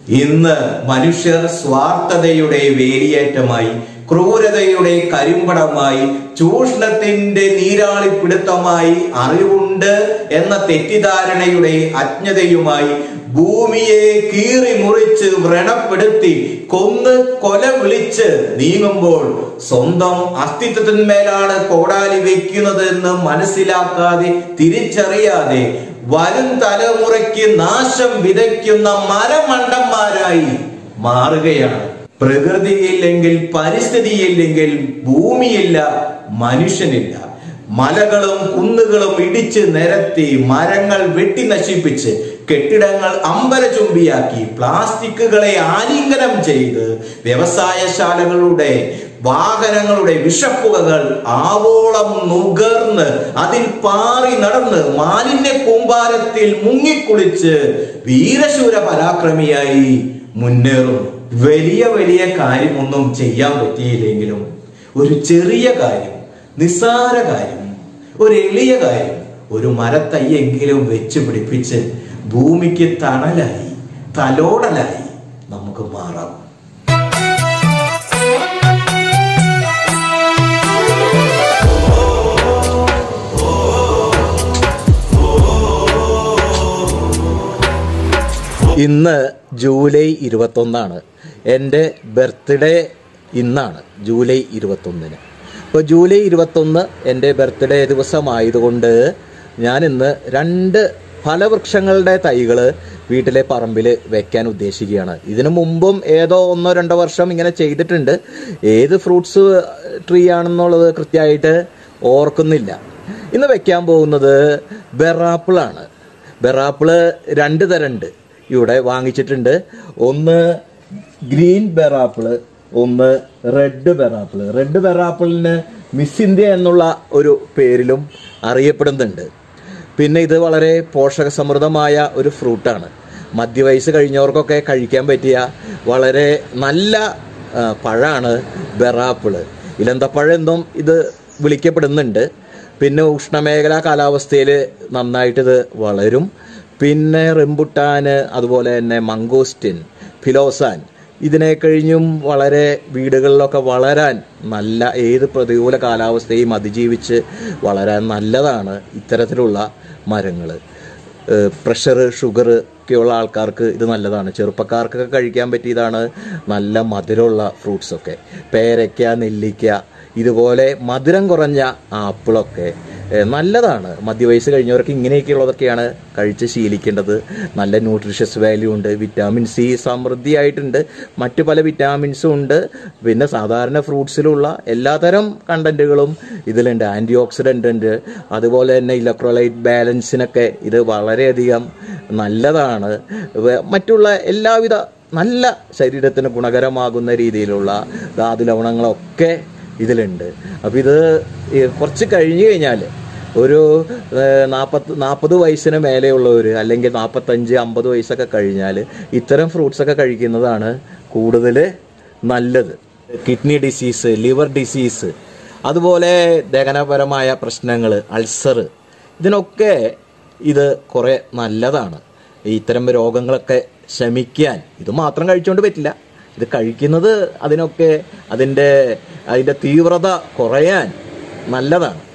ഇന്ന് മനുഷ്യർ സ്വാർത്ഥതയുടെ വേലിയേറ്റമായി ക്രൂരതയുടെ കരിമ്പടമായി ചൂഷണത്തിന്റെ നീരാളിപ്പിടുത്തമായി അറിവുണ്ട് എന്ന തെറ്റിദ്ധാരണയുടെ അജ്ഞതയുമായി ഭൂമിയെ കീറി മുറിച്ച് വ്രണപ്പെടുത്തി കൊന്ന് കൊല വിളിച്ച് നീങ്ങുമ്പോൾ സ്വന്തം അസ്തിത്വത്തിന്മേലാണ് കോടാലി വെക്കുന്നത് എന്ന് മനസ്സിലാക്കാതെ തിരിച്ചറിയാതെ വരും തലമുറയ്ക്ക് നാശം വിതയ്ക്കുന്ന മരമണ്ടന്മാരായി മാറുകയാണ് പ്രകൃതിയില്ലെങ്കിൽ പരിസ്ഥിതിയില്ലെങ്കിൽ ഭൂമിയില്ല മനുഷ്യനില്ല മലകളും കുന്നുകളും ഇടിച്ച് നിരത്തി മരങ്ങൾ വെട്ടി നശിപ്പിച്ച് കെട്ടിടങ്ങൾ അമ്പരചുംബിയാക്കി പ്ലാസ്റ്റിക്കുകളെ ആലിംഗനം ചെയ്ത് വ്യവസായശാലകളുടെ വാഹനങ്ങളുടെ വിഷപ്പുകകൾ ആവോളം നുകർന്ന് അതിൽ പാറി നടന്ന് മാലിന്യ കൂമ്പാരത്തിൽ മുങ്ങിക്കുളിച്ച് വീരശൂര പരാക്രമിയായി മുന്നേറും വലിയ വലിയ കാര്യമൊന്നും ചെയ്യാൻ പറ്റിയില്ലെങ്കിലും ഒരു ചെറിയ കാര്യം നിസ്സാര കാര്യം ഒരു എളിയ കാര്യം ഒരു മരത്തയ്യെങ്കിലും വെച്ച് പിടിപ്പിച്ച് ഭൂമിക്ക് തണലായി തലോടലായി നമുക്ക് മാറാം ഇന്ന് ജൂലൈ ഇരുപത്തൊന്നാണ് എൻ്റെ ബർത്ത്ഡേ ഇന്നാണ് ജൂലൈ ഇരുപത്തൊന്നിന് അപ്പോൾ ജൂലൈ ഇരുപത്തൊന്ന് എൻ്റെ ബർത്ത്ഡേ ദിവസമായതുകൊണ്ട് ഞാൻ ഇന്ന് രണ്ട് ഫലവൃക്ഷങ്ങളുടെ തൈകൾ വീട്ടിലെ പറമ്പിൽ വെക്കാൻ ഉദ്ദേശിക്കുകയാണ് ഇതിനു മുമ്പും ഏതോ ഒന്നോ രണ്ടോ വർഷം ഇങ്ങനെ ചെയ്തിട്ടുണ്ട് ഏത് ഫ്രൂട്ട്സ് ട്രീ ആണെന്നുള്ളത് കൃത്യമായിട്ട് ഓർക്കുന്നില്ല ഇന്ന് വെക്കാൻ പോകുന്നത് ബെറാപ്പിളാണ് ബെറാപ്പിള് രണ്ട് തരമുണ്ട് ഇവിടെ വാങ്ങിച്ചിട്ടുണ്ട് ഒന്ന് ഗ്രീൻ ബെറാപ്പിള് ഒന്ന് റെഡ് ബെറാപ്പിള് റെഡ് ബെറാപ്പിളിന് മിസ് ഇന്ത്യ എന്നുള്ള ഒരു പേരിലും അറിയപ്പെടുന്നുണ്ട് പിന്നെ ഇത് വളരെ പോഷക സമൃദ്ധമായ ഒരു ഫ്രൂട്ടാണ് മധ്യവയസ്സ് കഴിഞ്ഞവർക്കൊക്കെ കഴിക്കാൻ പറ്റിയ വളരെ നല്ല ആ, പഴമാണ് ബെറാപ്പിള് ഇലന്തപ്പഴം എന്നും ഇത് വിളിക്കപ്പെടുന്നുണ്ട് പിന്നെ ഉഷ്ണമേഖലാ കാലാവസ്ഥയിൽ നന്നായിട്ട് ഇത് വളരും പിന്നെ റെമ്പുട്ടാന് അതുപോലെ തന്നെ മംഗോസ്റ്റിൻ ഫിലോസാൻ ഇതിനെ കഴിഞ്ഞും വളരെ വീടുകളിലൊക്കെ വളരാൻ നല്ല ഏത് പ്രതികൂല കാലാവസ്ഥയും അതിജീവിച്ച് വളരാൻ നല്ലതാണ് ഇത്തരത്തിലുള്ള മരങ്ങൾ പ്രഷർ ഷുഗർ ഒക്കെയുള്ള ആൾക്കാർക്ക് ഇത് നല്ലതാണ് ചെറുപ്പക്കാർക്കൊക്കെ കഴിക്കാൻ പറ്റിയതാണ് നല്ല മധുരമുള്ള ഫ്രൂട്ട്സൊക്കെ പേരയ്ക്ക നെല്ലിക്ക ഇതുപോലെ മധുരം കുറഞ്ഞ ആപ്പിളൊക്കെ ഏഹ് നല്ലതാണ് മധ്യവയസ്സ് കഴിഞ്ഞവർക്ക് ഇങ്ങനെയൊക്കെയുള്ളതൊക്കെയാണ് കഴിച്ച് ശീലിക്കേണ്ടത് നല്ല ന്യൂട്രീഷ്യസ് വാല്യൂ ഉണ്ട് വിറ്റാമിൻ സി സമൃദ്ധിയായിട്ടുണ്ട് മറ്റു പല വിറ്റാമിൻസും ഉണ്ട് പിന്നെ സാധാരണ ഫ്രൂട്ട്സിലുള്ള എല്ലാതരം കണ്ടന്റുകളും ഇതിലുണ്ട് ആൻറ്റി ഓക്സിഡൻ്റ് ഉണ്ട് അതുപോലെ തന്നെ ഇലക്ട്രോലൈറ്റ് ബാലൻസിനൊക്കെ ഇത് വളരെയധികം നല്ലതാണ് വേ- മറ്റുള്ള എല്ലാവിധ നല്ല ശരീരത്തിന് ഗുണകരമാകുന്ന രീതിയിലുള്ള ധാതു ലവണങ്ങളൊക്കെ ഇതിലുണ്ട് അപ്പോൾ ഇത് ഈ കുറച്ച് കഴിഞ്ഞ് കഴിഞ്ഞാൽ ഒരു നാൽപ്പത്ത് നാൽപ്പത് വയസ്സിന് മേലെയുള്ളവർ അല്ലെങ്കിൽ നാൽപ്പത്തഞ്ച് അമ്പത് വയസ്സൊക്കെ കഴിഞ്ഞാൽ ഇത്തരം ഫ്രൂട്ട്സൊക്കെ കഴിക്കുന്നതാണ് കൂടുതൽ നല്ലത് കിഡ്നി ഡിസീസ് ലിവർ ഡിസീസ് അതുപോലെ ദഹനപരമായ പ്രശ്നങ്ങൾ അൾസർ ഇതിനൊക്കെ ഇത് കുറേ നല്ലതാണ് ഇത്തരം രോഗങ്ങളൊക്കെ ശമിക്കാൻ ഇത് മാത്രം കഴിച്ചുകൊണ്ട് പറ്റില്ല ഇത് കഴിക്കുന്നത് അതിനൊക്കെ അതിൻ്റെ അതിൻ്റെ തീവ്രത കുറയാൻ നല്ലതാണ്